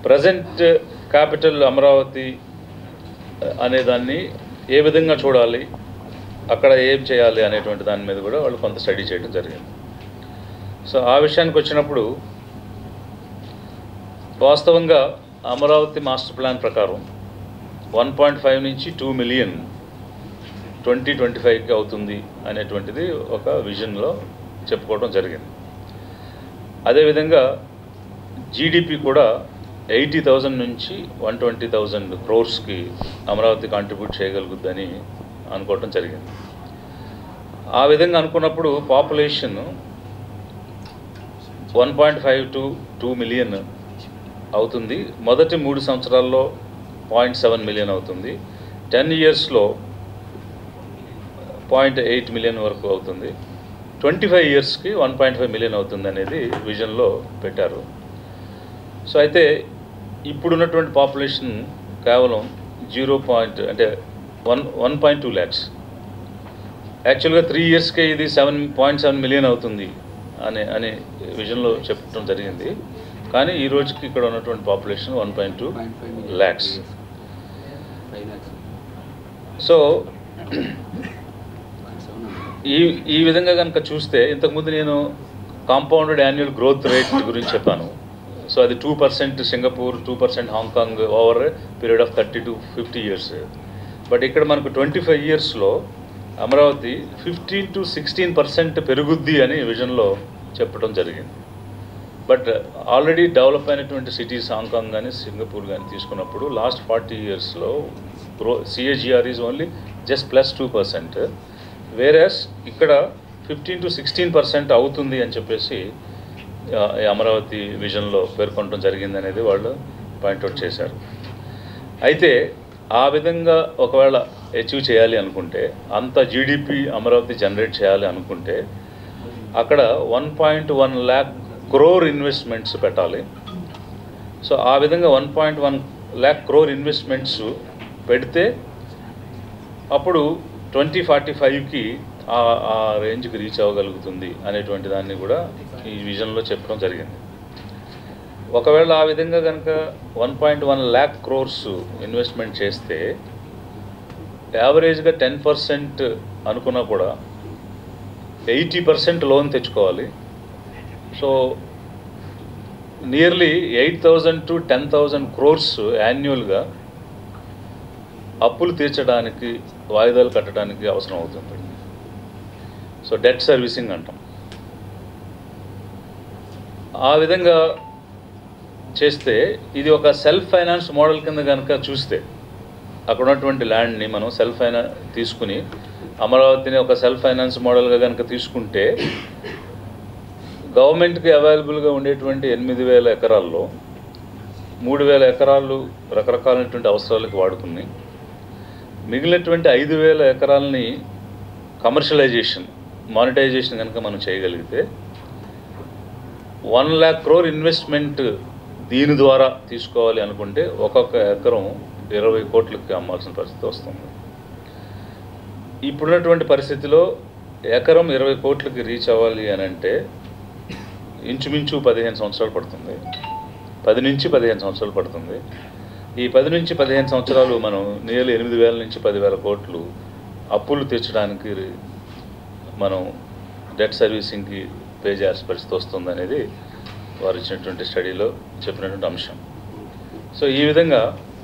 present capital Amaravati అనేదాన్ని ఏ విధంగా చూడాలి అక్కడ ఏం చేయాలి అనేటువంటి దాని మీద కూడా వాళ్ళు కొంత స్టడీ చేయడం జరిగింది సో ఆ విషయానికి వచ్చినప్పుడు వాస్తవంగా అమరావతి మాస్టర్ ప్లాన్ ప్రకారం వన్ పాయింట్ ఫైవ్ నుంచి టూ మిలియన్ ట్వంటీ ట్వంటీ ఫైవ్కి అవుతుంది అనేటువంటిది ఒక విజన్లో చెప్పుకోవడం జరిగింది అదేవిధంగా జీడిపి కూడా ఎయిటీ థౌజండ్ నుంచి వన్ ట్వంటీ థౌజండ్ క్రోర్స్కి అమరావతి కాంట్రిబ్యూట్ చేయగలుగుద్దని అనుకోవటం జరిగింది ఆ విధంగా అనుకున్నప్పుడు population one point five to two million అవుతుంది మొదటి మూడు సంవత్సరాల్లో పాయింట్ సెవెన్ మిలియన్ అవుతుంది టెన్ ఇయర్స్లో పాయింట్ ఎయిట్ మిలియన్ వరకు అవుతుంది ట్వంటీ ఫైవ్ ఇయర్స్కి వన్ పాయింట్ ఫైవ్ మిలియన్ అవుతుంది అనేది విజన్లో పెట్టారు సో అయితే ఇప్పుడున్నటువంటి పాపులేషన్ కేవలం జీరో పాయింట్ అంటే one one point two lakhs యాక్చువల్గా త్రీ ఇయర్స్కే ఇది సెవెన్ పాయింట్ సెవెన్ మిలియన్ అవుతుంది అనే అనే విజన్లో చెప్పడం జరిగింది కానీ ఈ రోజుకి ఇక్కడ ఉన్నటువంటి population one point two lakhs so ఈ ఈ విధంగా కనుక చూస్తే ఇంతకుముందు నేను కాంపౌండెడ్ యాన్యువల్ గ్రోత్ రేట్ గురించి చెప్పాను సో అది two percent Singapore two percent Hong Kong over period of thirty to fifty years but ఇక్కడ మనకు ట్వంటీ ఫైవ్ ఇయర్స్లో Amaravati fifteen to sixteen percent పెరుగుద్ది అని విజన్లో చెప్పడం జరిగింది బట్ ఆల్రెడీ డెవలప్ అయినటువంటి సిటీస్ హాంకాంగ్ కానీ సింగపూర్ కానీ తీసుకున్నప్పుడు లాస్ట్ ఫార్టీ ఇయర్స్లో grow CAGR is only just plus two percent versus ఇక్కడ ఫిఫ్టీన్ టు సిక్స్టీన్ పర్సెంట్ అవుతుంది అని చెప్పేసి ఆ, ఈ అమరావతి విజన్లో పేర్కొనడం జరిగింది అనేది వాళ్ళు పాయింట్అవుట్ చేశారు అయితే ఆ విధంగా ఒకవేళ అచీవ్ చేయాలి అనుకుంటే అంత జీడిపి అమరావతి జనరేట్ చేయాలి అనుకుంటే అక్కడ one point one lakh crore investments పెట్టాలి సో ఆ విధంగా one point one lakh crore investments పెడితే అప్పుడు ట్వంటీ ఫార్టీ ఫైవ్కి ఆ ఆ రేంజ్కి రీచ్ అవ్వగలుగుతుంది అనేటువంటి దాన్ని కూడా ఈ విజన్లో చెప్పడం జరిగింది ఒకవేళ ఆ విధంగా కనుక one point one lakh crores investment చేస్తే యావరేజ్గా టెన్ పర్సెంట్ అనుకున్నా కూడా ఎయిటీ పర్సెంట్ లోన్ తెచ్చుకోవాలి so nearly eight thousand to ten thousand crores యాన్యువల్గా అప్పులు తీర్చడానికి వాయిదాలు కట్టడానికి అవసరం అవుతుంది సో డెట్ సర్వీసింగ్ అంటాం ఆ విధంగా చేస్తే ఇది ఒక సెల్ఫ్ ఫైనాన్స్ మోడల్ కింద కనుక చూస్తే అక్కడ ఉన్నటువంటి ల్యాండ్ని మనం సెల్ఫ్ ఫైనా తీసుకుని అమరావతిని ఒక సెల్ఫ్ ఫైనాన్స్ మోడల్గా కనుక తీసుకుంటే గవర్నమెంట్కి అవైలబుల్గా ఉండేటువంటి ఎనిమిది వేల ఎకరాల్లో మూడు వేల ఎకరాలు రకరకాలైనటువంటి అవసరాలకు వాడుకుని మిగిలినటువంటి ఐదు వేల ఎకరాలని కమర్షియలైజేషన్ మానిటైజేషన్ కనుక మనం చేయగలిగితే వన్ ల్యాక్ క్రోర్ ఇన్వెస్ట్మెంట్ దీని ద్వారా తీసుకోవాలి అనుకుంటే ఒక్కొక్క ఎకరం ఇరవై కోట్లకి అమ్మాల్సిన పరిస్థితి వస్తుంది ఇప్పుడున్నటువంటి పరిస్థితిలో ఎకరం ఇరవై కోట్లకి రీచ్ అవ్వాలి అని అంటే ఇంచుమించు పదిహేను సంవత్సరాలు పడుతుంది పది నుంచి పదిహేను సంవత్సరాలు పడుతుంది ఈ పది నుంచి పదిహేను సంవత్సరాలు మనం నియర్లీ ఎనిమిది వేల నుంచి పదివేల కోట్లు అప్పులు తీర్చడానికి మనం డెట్ సర్వీసింగ్కి పే చేయాల్సిన పరిస్థితి వస్తుంది అనేది వారు ఇచ్చినటువంటి స్టడీలో చెప్పినటువంటి అంశం సో ఈ విధంగా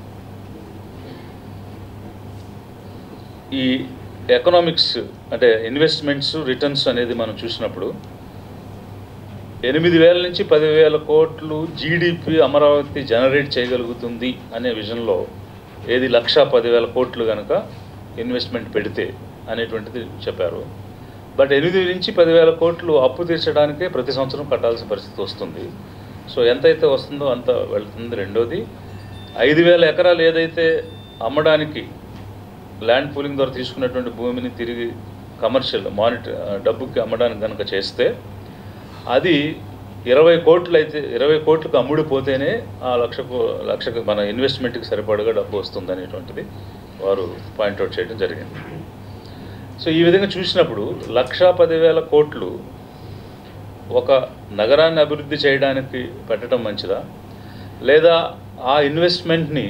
ఈ ఎకనామిక్స్ అంటే ఇన్వెస్ట్మెంట్స్ రిటర్న్స్ అనేది మనం చూసినప్పుడు ఎనిమిది వేల నుంచి పదివేల కోట్లు జీడిపి అమరావతి జనరేట్ చేయగలుగుతుంది అనే విజన్లో ఏది లక్ష పదివేల కోట్లు కనుక ఇన్వెస్ట్మెంట్ పెడితే అనేటువంటిది చెప్పారు బట్ ఎనిమిది నుంచి పదివేల కోట్లు అప్పు తీర్చడానికే ప్రతి సంవత్సరం కట్టాల్సిన పరిస్థితి వస్తుంది సో ఎంతైతే వస్తుందో అంత వెళ్తుంది రెండోది ఐదు వేల ఎకరాలు ఏదైతే అమ్మడానికి ల్యాండ్ పూలింగ్ ద్వారా తీసుకున్నటువంటి భూమిని తిరిగి కమర్షియల్ మానిటర్ డబ్బుకి అమ్మడానికి కనుక చేస్తే అది ఇరవై కోట్లు అయితే ఇరవై కోట్లకు అమ్ముడిపోతేనే ఆ లక్షకు లక్షకు మన ఇన్వెస్ట్మెంట్కి సరిపడగా డబ్బు వస్తుంది అనేటువంటిది వారు పాయింట్అవుట్ చేయడం జరిగింది సో ఈ విధంగా చూసినప్పుడు లక్షా పదివేల కోట్లు ఒక నగరాన్ని అభివృద్ధి చేయడానికి పెట్టడం మంచిదా లేదా ఆ ఇన్వెస్ట్మెంట్ని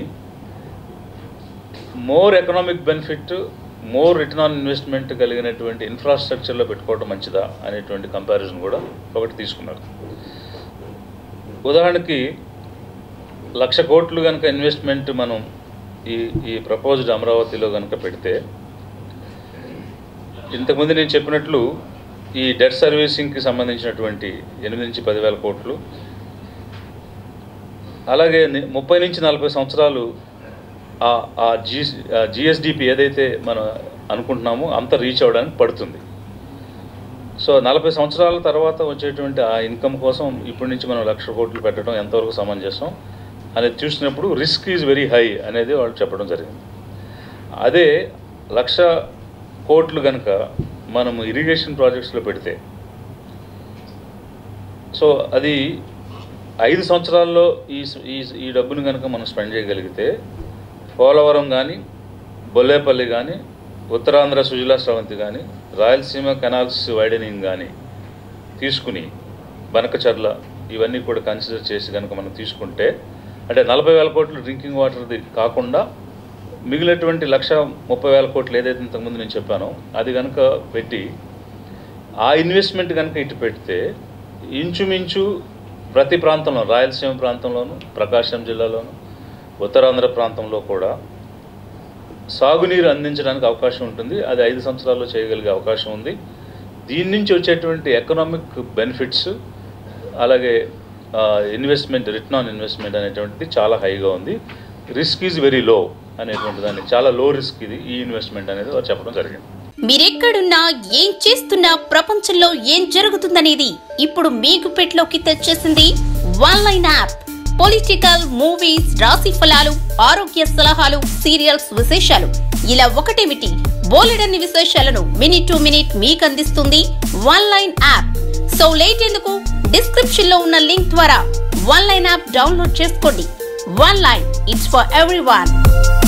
more economic benefit more return on investment కలిగినటువంటి ఇన్ఫ్రాస్ట్రక్చర్లో పెట్టుకోవడం మంచిదా అనేటువంటి కంపారిజన్ కూడా ఒకటి తీసుకున్నారు ఉదాహరణకి లక్ష కోట్లు కనుక ఇన్వెస్ట్మెంట్ మనం ఈ ఈ ప్రపోజ్డ్ అమరావతిలో కనుక పెడితే ఇంతకుముందు నేను చెప్పినట్లు ఈ డెట్ సర్వీసింగ్కి సంబంధించినటువంటి ఎనిమిది నుంచి పదివేల కోట్లు అలాగే ని- ముప్పై నుంచి నలభై సంవత్సరాలు ఆ- ఆ జీ జిఎస్డిపి ఏదైతే మనం అనుకుంటున్నామో అంత రీచ్ అవ్వడానికి పడుతుంది సో నలభై సంవత్సరాల తర్వాత వచ్చేటువంటి ఆ ఇన్కమ్ కోసం ఇప్పటి నుంచి మనం లక్ష కోట్లు పెట్టడం ఎంతవరకు సమంజసం అనేది చూసినప్పుడు రిస్క్ ఈజ్ వెరీ హై అనేది వాళ్ళు చెప్పడం జరిగింది అదే లక్ష కోట్లు కనుక మనము ఇరిగేషన్ ప్రాజెక్ట్స్లో పెడితే సో అది ఐదు సంవత్సరాల్లో ఈ స- ఈ ఈ డబ్బును కనుక మనం స్పెండ్ చేయగలిగితే పోలవరం కానీ బొల్లేపల్లి కానీ ఉత్తరాంధ్ర సుజలా స్రవంతి కానీ రాయలసీమ కెనాల్స్ వైడనింగ్ కానీ తీసుకుని బనకచర్ల ఇవన్నీ కూడా కన్సిడర్ చేసి కనుక మనం తీసుకుంటే అంటే నలభై వేల కోట్లు డ్రింకింగ్ వాటర్ది కాకుండా మిగిలినటువంటి లక్ష ముప్పై వేల కోట్లు ఏదైతే ఇంతకుముందు నేను చెప్పానో అది కనుక పెట్టి ఆ ఇన్వెస్ట్మెంట్ కనుక ఇటు పెడితే ఇంచుమించు ప్రతి ప్రాంతంలో రాయలసీమ ప్రాంతంలోను ప్రకాశం జిల్లాలోను ఉత్తరాంధ్ర ప్రాంతంలో కూడా సాగునీరు అందించడానికి అవకాశం ఉంటుంది అది ఐదు సంవత్సరాల్లో చేయగలిగే అవకాశం ఉంది దీని నుంచి వచ్చేటువంటి ఎకనామిక్ బెనిఫిట్స్ అలాగే ఇన్వెస్ట్మెంట్ రిటర్న్ ఆన్ ఇన్వెస్ట్మెంట్ అనేటువంటిది చాలా హైగా ఉంది రిస్క్ ఈజ్ వెరీ లో అనేటువంటి దాన్ని చాలా లో రిస్క్ ఇది ఈ ఇన్వెస్ట్మెంట్ అనేది వారు చెప్పడం జరిగింది మీరెక్కడున్నా ఏం చేస్తున్నా ప్రపంచంలో ఏం జరుగుతుందనేది ఇప్పుడు మీకు పెట్లోకి తెచ్చేసింది one line app political movies రాశి ఫలాలు ఆరోగ్య సలహాలు సీరియల్స్ విశేషాలు ఇలా ఒకటేమిటి బోలెడన్ని విశేషాలను మినిట్ టు మినిట్ మీకు అందిస్తుంది one line app so late ఎందుకు డిస్క్రిప్షన్ లో ఉన్న లింక్ ద్వారా వన్ లైన్ యాప్ డౌన్లోడ్ చేసుకోండి one line it's for every